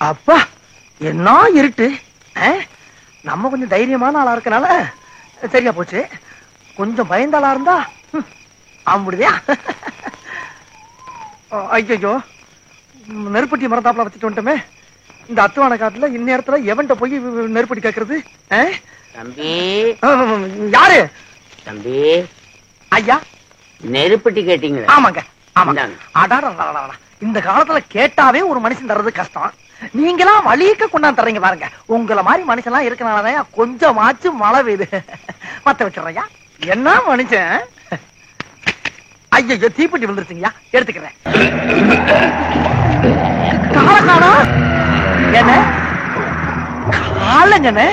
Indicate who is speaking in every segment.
Speaker 1: அப்பா என்ன இருட்டு ஆ? நம்ம கொஞ்சம் தைரியமான ஆளா இருக்கனால சரியா போச்சு கொஞ்சம் பயந்த ஆளா இருந்தா ஹம், ஆம்பிடுதியா ஐயோ நெருப்பட்டி மரத்தாப்புல வச்சுட்டு வந்துட்டோமே இந்த அத்துவான காட்டுல இந்நேரத்துல எவன்கிட்ட போய் நெருப்பட்டி கேக்குறது ஆ?
Speaker 2: தம்பி
Speaker 1: யாரு
Speaker 2: தம்பி
Speaker 1: ஐயா
Speaker 2: நெருப்பட்டி கேட்டீங்களா
Speaker 1: ஆமாங்க ஆமாங்க
Speaker 2: இந்தாங்க.
Speaker 1: அடாடா இந்த காலத்துல கேட்டாவே ஒரு மனுஷன் தர்றது கஷ்டம் நீங்களா வழிக்க கொண்டாந்து தர்றீங்க பாருங்க உங்கள மாதிரி மனுஷன்லாம் இருக்கனாலதான் கொஞ்சமாச்சும் மழை பெய்யுது மத்த வச்சிடுறையா என்ன மனுஷன் ஐயோ தீப்பெட்டி விழுந்துருச்சுங்கய்யா எடுத்துக்கிறேன் கால காலம் என்ன காலங்கண்ணே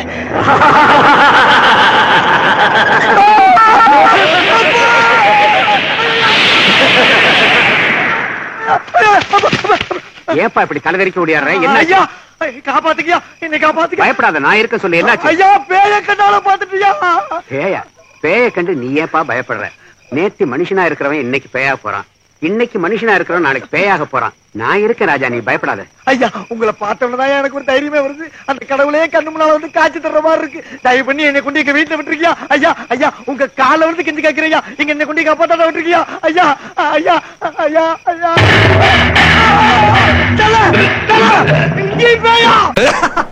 Speaker 3: ஏப்பா இப்படி தலைதறிக்க ஓடியாடுற என்ன
Speaker 1: ஐயா காப்பாத்துக்கியா என்னை காப்பாத்துக்க
Speaker 3: பயப்படாத நான் இருக்க சொல்லு என்னாச்சு
Speaker 1: ஐயா பேய கண்ணால பாத்துட்டியா
Speaker 3: பேயா பேய கண்டு நீ ஏப்பா பயப்படுற நேத்து மனுஷனா இருக்கிறவன் இன்னைக்கு பேயா போறான் இன்னைக்கு மனுஷனா இருக்கிறவன் நாளைக்கு பேயாக போறான் நான் இருக்கேன் ராஜா நீ பயப்படாத
Speaker 1: ஐயா உங்களை பார்த்தவனதான் எனக்கு ஒரு தைரியமே வருது அந்த கடவுளே கண்ணு முன்னால வந்து காட்சி தர்ற மாதிரி இருக்கு தயவு பண்ணி என்னை கொண்டு எங்க வீட்டுல விட்டுருக்கியா ஐயா ஐயா உங்க கால வந்து கெஞ்சி கேக்குறியா இங்க என்னை கொண்டு காப்பாத்தாட விட்டுருக்கியா ஐயா ஐயா ஐயா ஐயா தல, தல, இங்கேயும் பேயா